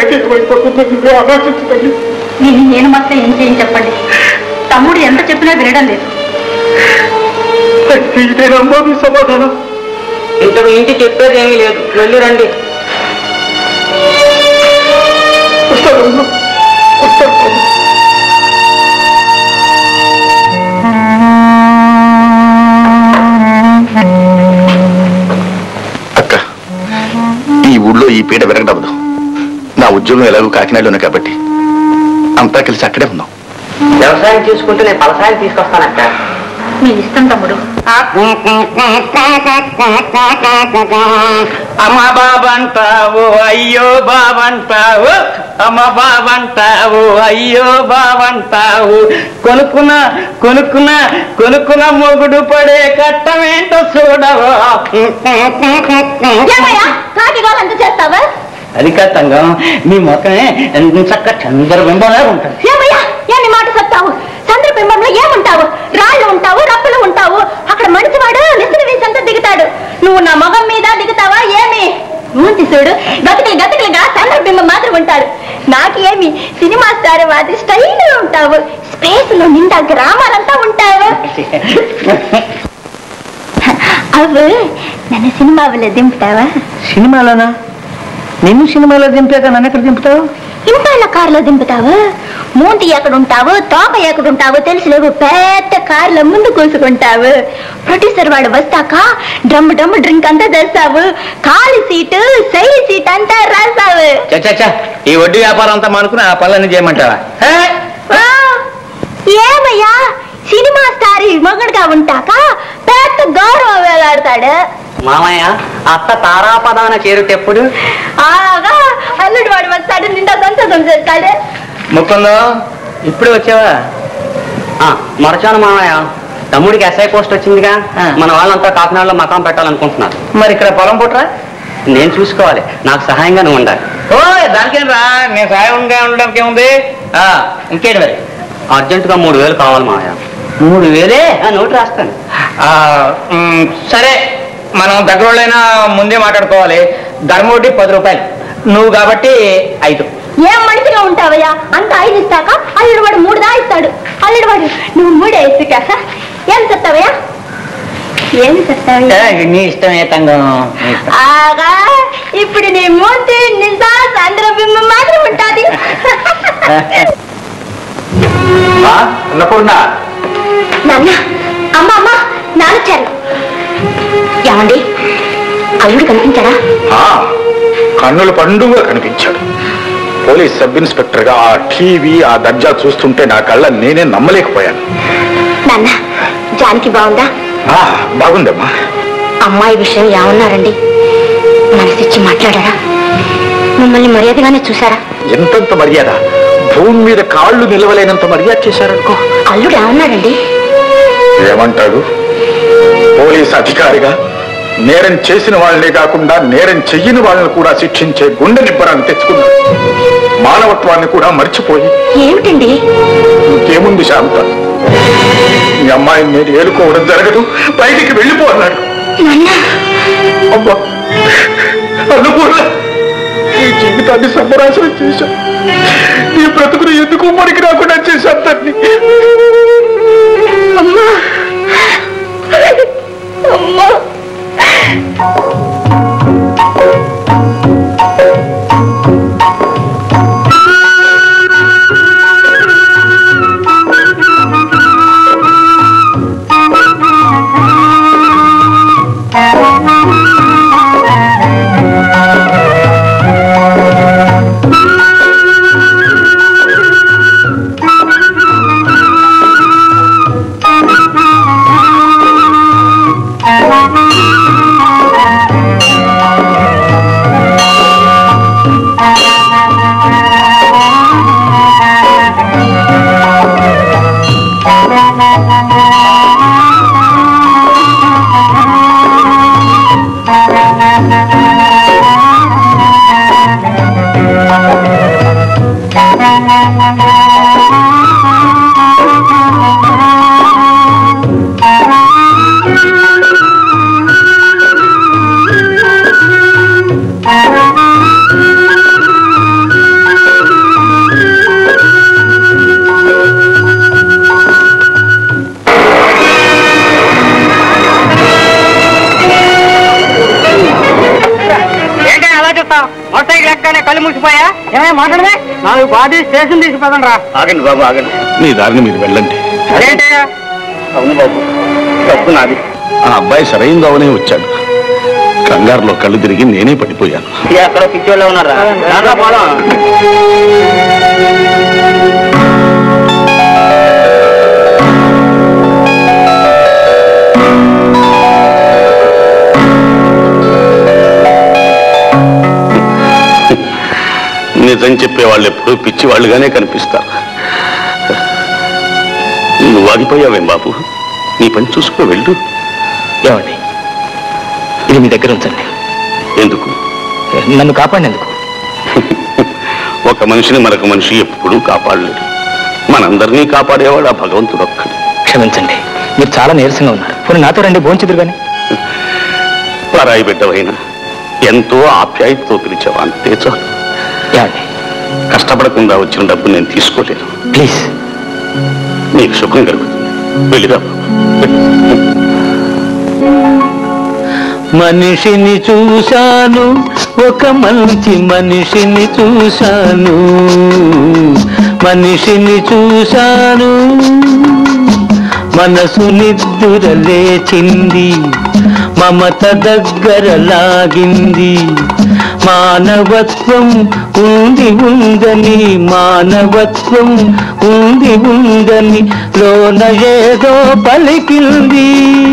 ఏమైపోతుందో ఆలోచించు తల్లి నేను నేను మాత్రం ఏం చేయని చెప్పండి తమ్ముడు ఎంత చెప్పినా వినడం లేదు ఇదేనమ్మా మీ సమాధానం ఇంతకు ఇంటి చెప్పేది ఏమీ లేదు వెళ్ళి రండి వస్తానమ్మా వస్తాను అక్క ఈ ఊళ్ళో ఈ పీడ విరగడవదు నా ఉద్యోగం ఎలాగో కాకినాడలోనే కాబట్టి అంతా కలిసి అక్కడే ఉన్నాం వ్యవసాయం చూసుకుంటూ నేను పలసాయం తీసుకొస్తానక్క మీ ఇష్టం తమ్ముడు అమ్మ బాబంటావు అయ్యో బాబంటావు అమ్మ బాబంటావు అయ్యో బాబంటావు కొనుక్కున్న కొనుక్కున్న కొనుక్కున్న మొగుడు పడే కట్టమేంటో చూడవు ఏమయ్యా కాకిగా ఎంత చేస్తావా అది కాదు తంగం నీ ముఖమే చక్క చంద్రబింబంలా ఉంటుంది ఏమయ్యా ఏమి మాట చెప్తావు చంద్రబింబంలో ఏముంటావు రాళ్ళు ఉంటావు రప్పులు ఉంటావు అక్కడ మనిషివాడు నిసురు వేసంతా దిగుతాడు నువ్వు నా మొగం మీద దిగుతావా ఏమి మూంతి చూడు గతికలు గతికలుగా చంద్రబింబం మాత్రం ఉంటాడు నాకు ఏమి సినిమా స్టార్ వాది స్టైల్ ఉంటావు స్పేస్ లో నిండా గ్రామాలంతా ఉంటావు అవు నన్ను సినిమాలో దింపుతావా సినిమాలోనా నిన్ను సినిమాలో దింపాక నన్ను ఎక్కడ దింపుతావు ఇంపాల కారులో దింపుతావు మూంటి ఎక్కడుంటావు తోక ఎక్కడుంటావు తెలుసులేవు పెద్ద కారులో ముందు కూసుకుంటావు ప్రొడ్యూసర్ వాడు వస్తాక డ్రమ్ డ్రమ్ డ్రింక్ అంతా తెస్తావు ఖాళీ సీటు సై సీట్ అంతా రాస్తావు చచ్చా ఈ వడ్డీ వ్యాపారం అంతా మానుకుని ఆ పనులన్నీ చేయమంటావా హే? ఆ, ఏమయ్యా సినిమా స్టార్ మొగడుగా ఉంటాక పెద్ద గౌరవం వేలాడతాడు మామయ్య అత్త తారాపదాన చేరుటెప్పుడు ఆగా అల్లుడు వాడు వస్తాడు నిండా సంతోషం చేస్తాడు ముకుందో ఇప్పుడు వచ్చావా ఆ, మరచాను మామయ్య తమ్ముడికి ఎస్ఐ పోస్ట్ వచ్చిందిగా మన వాళ్ళంతా కాకినాడలో మకాం పెట్టాలనుకుంటున్నారు మరి ఇక్కడ పొలం పుట్రా నేను చూసుకోవాలి నాకు సహాయంగా నువ్వు ఉండాలి ఓ దానికేం రా నేను సహాయంగా ఉండడానికి ఏముంది ఆ, ఇంకేంటి మరి అర్జెంటుగా మూడు వేలు కావాలి మామయ్య మూడు వేలే ఆ, నోటు రాస్తాను సరే మనం దగ్గరలోనైనా ముందే మాట్లాడుకోవాలి ధర్మోటి పది రూపాయలు నువ్వు కాబట్టి ఐదు ఏం మనిషిగా ఉంటావయ్యా అంత ఐదు ఇస్తాక అల్లుడు వాడు మూడు దా ఇస్తాడు అల్లుడు వాడు నువ్వు మూడే ఇస్తాక ఏం చెప్తావయ్యా ఏం చెప్తావయ్యా నీ ఇష్టమే తంగం ఆగా ఇప్పుడు నీ మూతి నిజా చంద్రబింబం మాత్రం ఉంటాది అన్నపూర్ణ నాన్న అమ్మ అమ్మ నాన్నొచ్చారు ఏమండి అల్లుడు కనిపించారా ఆ, కన్నుల పండుగ కనిపించాడు పోలీస్ సబ్ ఇన్స్పెక్టర్ గా ఆ టీవీ ఆ దర్జా చూస్తుంటే నా కళ్ళ నేనే నమ్మలేకపోయాను నాన్న జానికి బాగుందా ఆ, బాగుందమ్మా అమ్మాయి విషయం ఏమన్నారండి మనసిచ్చి మాట్లాడారా మిమ్మల్ని మర్యాదగానే చూసారా ఎంతంత మర్యాద భూమి మీద కాళ్ళు నిలవలేనంత మర్యాద చేశారనుకో అల్లుడు ఏమన్నాడండి ఏమంటాడు పోలీస్ అధికారిగా నేరం చేసిన వాళ్ళనే కాకుండా నేరం చెయ్యని వాళ్ళని కూడా శిక్షించే గుండె నిబ్బరాన్ని తెచ్చుకున్నాడు మానవత్వాన్ని కూడా మర్చిపోయి ఏమిటండి ఇంకేముంది శాంత మీ అమ్మాయిని నేను ఏలుకోవడం జరగదు బయటికి వెళ్ళిపో అన్నాడు నాన్న అమ్మా అనుకూల నీ జీవితాన్ని సంబరాశనం చేశా నీ బ్రతుకును ఎందుకు మనకి రాకుండా చేశాను తన్ని అమ్మా అమ్మా చూడగానే కళ్ళు మూసిపోయా ఏమైనా మాట్లాడమే నాలుగు పాటి స్టేషన్ తీసుకుపోదాం రా ఆగండి బాబు ఆగండి మీ దారిని మీరు వెళ్ళండి అదేంటయ్యా అవును బాబు తప్పు నాది ఆ అబ్బాయి సరైన దోవనే వచ్చాడు కంగారులో కళ్ళు తిరిగి నేనే పడిపోయాను అక్కడ పిచ్చోళ్ళే ఉన్నారా దాంట్లో పోదాం నిజం చెప్పే వాళ్ళు ఎప్పుడూ పిచ్చి వాళ్ళుగానే కనిపిస్తారు నువ్వు ఆగిపోయావేం బాబు నీ పని చూసుకో వెళ్ళు ఏమండి ఇది మీ దగ్గర ఉంచండి ఎందుకు నన్ను కాపాడినందుకు ఒక మనిషిని మరొక మనిషి ఎప్పుడూ కాపాడలేడు మనందరినీ కాపాడేవాడు ఆ భగవంతుడు ఒక్కడు క్షమించండి మీరు చాలా నీరసంగా ఉన్నారు పోనీ నాతో రండి భోంచుదురు కానీ పరాయి బిడ్డవైనా ఎంతో ఆప్యాయతతో పిలిచావు అంతే చాలు ఏమండి కష్టపడకుండా వచ్చిన డబ్బు నేను తీసుకోలేను ప్లీజ్ నీకు సుఖం కలుగుతుంది వెళ్ళిరా మనిషిని చూశాను ఒక మంచి మనిషిని చూశాను మనిషిని చూశాను మనసు నిద్దుర లేచింది మమత దగ్గర లాగింది మానవత్వం ఉంది ఉందని మానవత్వం ఉంది ఉందని లోన ఏదో పలికింది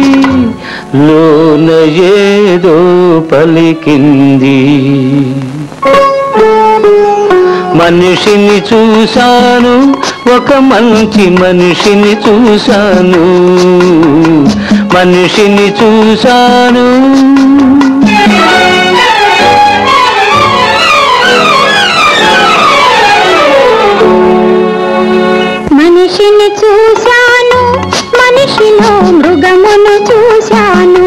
లోన ఏదో పలికింది మనిషిని చూశాను ఒక మంచి మనిషిని చూశాను మనిషిని చూశాను మనిషిని చూశాను మనిషిలో మృగమును చూశాను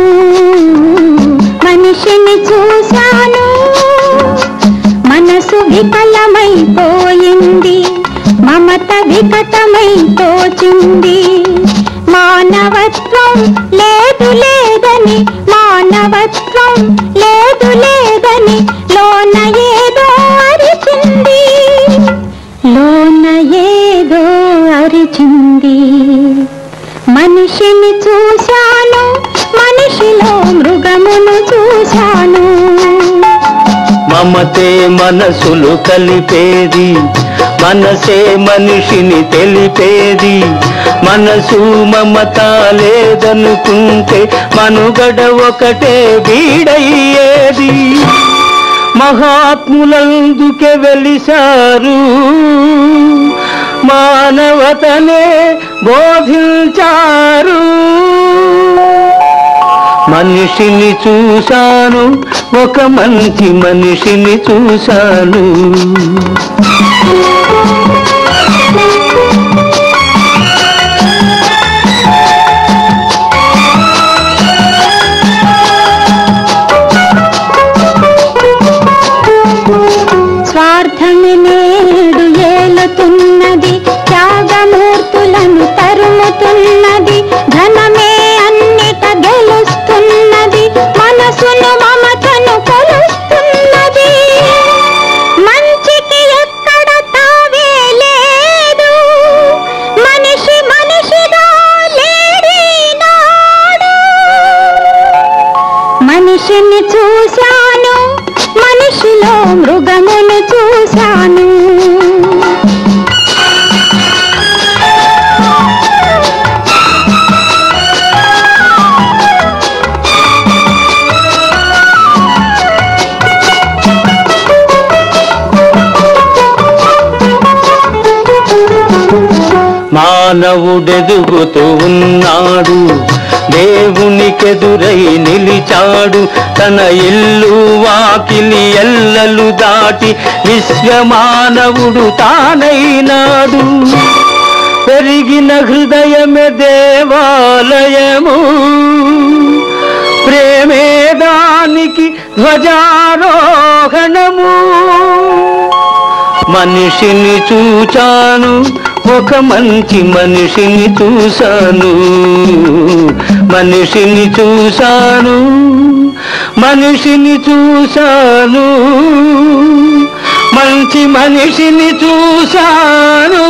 మనిషిని చూశాను మనసు విఫలమైపోయింది మమత వికటమై తోచింది మానవత్వం లేదు లేదని మానవత్వం లేదు లేదని లోన ఏదో అరిచింది లోన ఏదో అరిచింది మనిషిని చూశాను మనిషిలో మృగమును చూశాను మమతే మనసులు కలిపేది మనసే మనిషిని తెలిపేది మనసు మమత లేదనుకుంటే మనుగడ ఒకటే వీడయ్యేది మహాత్ములందుకే వెలిసారు మానవతనే బోధించారు మనిషిని చూశాను ఒక మంచి మనిషిని చూశాను స్వార్థమి నేడు ఏలుతున్నది త్యాగమూర్తులను తరుముతున్నది ధనమే అన్నిట గెలుస్తున్నది మనసును మమతను కొలుస్తున్నది మంచికి ఎక్కడ తావే లేదు మనిషి మనిషిగా లేడీనాడు మనిషిని చూశాను మనిషిలో మృగమును చూశాను మానవుడెదుగుతూ ఉన్నాడు దేవునికెదురై నిలిచాడు తన ఇల్లు వాకిలి ఎల్లలు దాటి విశ్వమానవుడు తానైనాడు పెరిగిన హృదయమే దేవాలయము ప్రేమే దానికి ధ్వజారోహణము మనిషిని చూచాను ఒక మంచి మనిషిని చూశాను మనిషిని చూశాను మనిషిని చూశాను మంచి మనిషిని చూశాను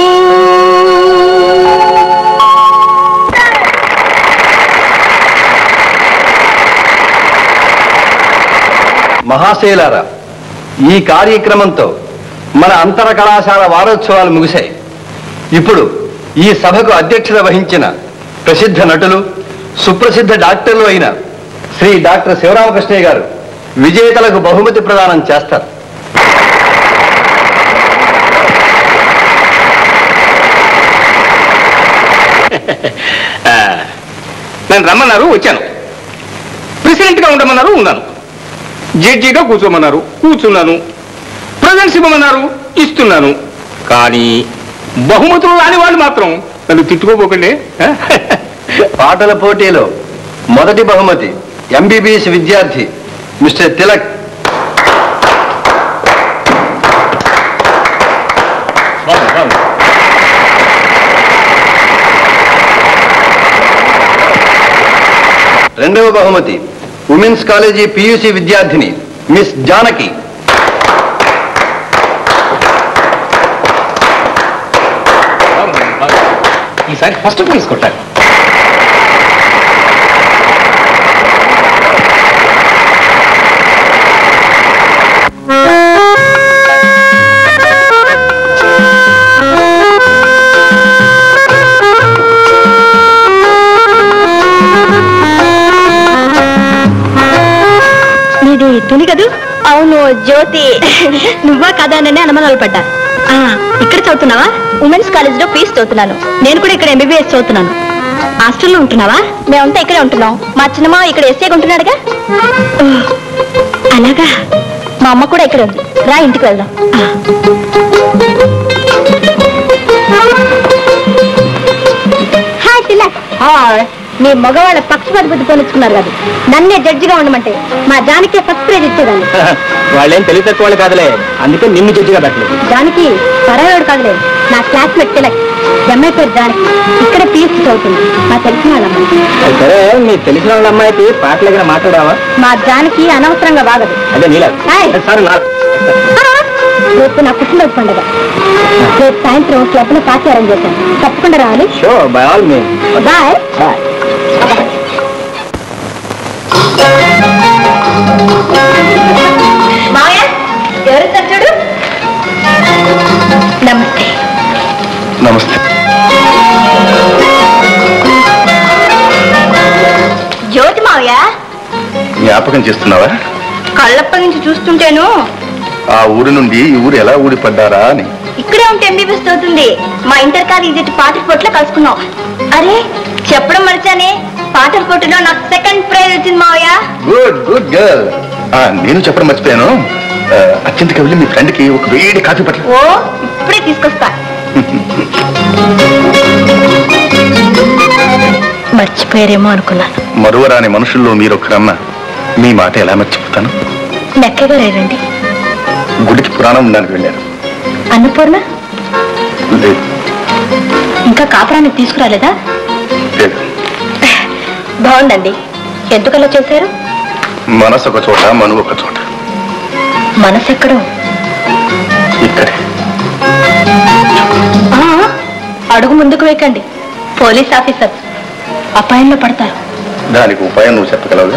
మహాశైలారా ఈ కార్యక్రమంతో మన అంతర కళాశాల వారోత్సవాలు ముగిశాయి ఇప్పుడు ఈ సభకు అధ్యక్షత వహించిన ప్రసిద్ధ నటులు సుప్రసిద్ధ డాక్టర్లు అయిన శ్రీ డాక్టర్ శివరామకృష్ణయ్య గారు విజేతలకు బహుమతి ప్రదానం చేస్తారు నన్ను రమ్మన్నారు వచ్చాను ప్రెసిడెంట్ గా ఉండమన్నారు ఉన్నాను జడ్జిగా కూర్చోమన్నారు కూర్చున్నాను ప్రజెంట్స్ ఇవ్వమన్నారు ఇస్తున్నాను కానీ బహుమతులు రాని వాళ్ళు మాత్రం నన్ను తిట్టుకోపోకండి ఆ? పాటల పోటీలో మొదటి బహుమతి ఎంబీబీఎస్ విద్యార్థి మిస్టర్ తిలక్ రెండవ బహుమతి ఉమెన్స్ కాలేజీ పియూసి విద్యార్థిని మిస్ జానకి ఈసారి ఫస్ట్ ప్రైజ్ కొట్టాలి నీది తుని కదూ అవును జ్యోతి నువ్వా కదా అని అనుమానాలు పడ్డా ఆ, ఇక్కడ చదువుతున్నావా ఉమెన్స్ కాలేజ్ లో పీస్ చదువుతున్నాను నేను కూడా ఇక్కడ ఎంబీబీఎస్ చదువుతున్నాను హాస్టల్లో ఉంటున్నావా మేమంతా ఇక్కడే ఉంటున్నాం మా చిన్నమ్మ ఇక్కడ ఎస్ఏగా ఉంటున్నాడుగా ఓ, అలాగా మా అమ్మ కూడా ఇక్కడ ఉంది రా ఇంటికి వెళ్దాం హాయ్ తిలక్ హాయ్ మీ మగవాళ్ళ పక్షపాత బుద్ధి పోనిచ్చుకున్నారు కదా నన్నే జడ్జిగా ఉండమంటే మా జానకి ఫస్ట్ ప్రైజ్ ఇచ్చేదాన్ని వాళ్ళేం తెలివి తక్కువ వాళ్ళు కాదులే అందుకే నిన్ను జడ్జిగా పెట్టలేదు జానకి పరాయోడు కాదులే నా క్లాస్మేట్ తిలక్ ఎంఐ పేరు జానకి ఇక్కడ పిఎస్సి చదువుతుంది మా తెలిసిన వాళ్ళమ్మ సరే నీకు తెలిసిన వాళ్ళ అమ్మాయికి పాటలు దగ్గర మాట్లాడావా మా జానకి అనవసరంగా బాగదు అదే నీలా హాయ్. సరే నా రేపు నా పుట్టినరోజు పండుగ రేపు సాయంత్రం క్లబ్ లో పార్టీ అరేంజ్ చేశాను తప్పకుండా రావాలి షో బై ఆల్ మీ బాయ్ బాయ్ మావయ్య ఎవరు చూడు నమస్తే నమస్తే జ్యోతి మావయ్య జ్ఞాపకం చేస్తున్నావా కళ్ళప్ప నుంచి చూస్తుంటేను ఆ ఊరి నుండి ఈ ఊరు ఎలా ఊడిపడ్డారా అని ఇక్కడే ఉంటే ఎంబీబీఎస్ అవుతుంది మా ఇంటర్ కాలేజీ పాటల పోటీలో కలుసుకున్నాం అరే చెప్పడం మర్చానే పాటల పోటీలో నాకు సెకండ్ ప్రైజ్ వచ్చింది మావయ్య గుడ్ గుడ్ గర్ల్ నేను చెప్పడం మర్చిపోయాను ఆ, అత్యంతకి వెళ్ళి మీ ఫ్రెండ్ కి ఒక వేడి కాఫీ పట్ల ఓ ఇప్పుడే తీసుకొస్తా మర్చిపోయారేమో అనుకున్నాను మరువరాని మనుషుల్లో మీరు ఒకరన్న మీ మాట ఎలా మర్చిపోతాను మెక్కగా రండి గుడికి పురాణం ఉండడానికి వెళ్ళారు అన్నపూర్ణ లేదు ఇంకా కాపురానికి తీసుకురాలేదా లేదు బాగుందండి ఎందుకలా చేశారు మనసు ఒక చోట మను ఒక చోట మనసు ఎక్కడో ఇక్కడే ఆ, అడుగు ముందుకు వేకండి పోలీస్ ఆఫీసర్ అపాయంలో పడతారు దానికి ఉపాయం నువ్వు చెప్పగలవుగా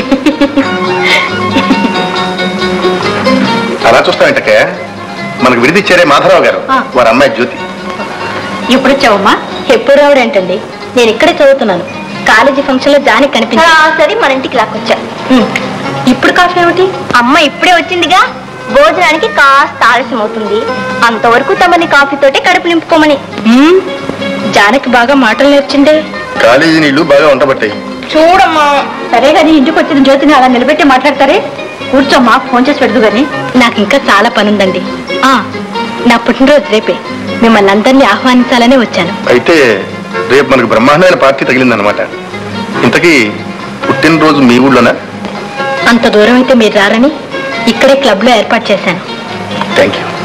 అలా చూస్తావేంటకే మనకు విడిదిచ్చారే మాధవరావు గారు ఆ. వారి అమ్మాయి జ్యోతి ఎప్పుడు వచ్చావమ్మా ఎప్పుడు రావడేంటండి నేను ఇక్కడే చదువుతున్నాను కాలేజీ ఫంక్షన్ లో జాని కనిపించి సరే మన ఇంటికి లాక్కొచ్చా ఇప్పుడు కాఫీ ఏమిటి అమ్మ ఇప్పుడే వచ్చిందిగా భోజనానికి కాస్త ఆలస్యం అవుతుంది అంతవరకు తమని కాఫీతోటే కడుపు నింపుకోమని జానకి బాగా మాటలు నేర్చిందే కాలేజీ నీళ్లు బాగా ఉండబట్టాయి చూడమ్మా సరే కానీ ఇంటికి వచ్చిన జ్యోతిని అలా నిలబెట్టి మాట్లాడతారే కూర్చోమ్మా ఫోన్ చేసి పెడదు కానీ నాకు ఇంకా చాలా పని ఉందండి ఆ, నా పుట్టినరోజు రేపే మిమ్మల్ని అందరినీ ఆహ్వానించాలనే వచ్చాను అయితే రేపు మనకు బ్రహ్మాండమైన పార్టీ తగిలిందనమాట ఇంతకీ పుట్టినరోజు మీ ఊళ్ళోనా అంత దూరం అయితే మీరు రారని ఇక్కడే క్లబ్ లో ఏర్పాటు చేశాను థ్యాంక్ యూ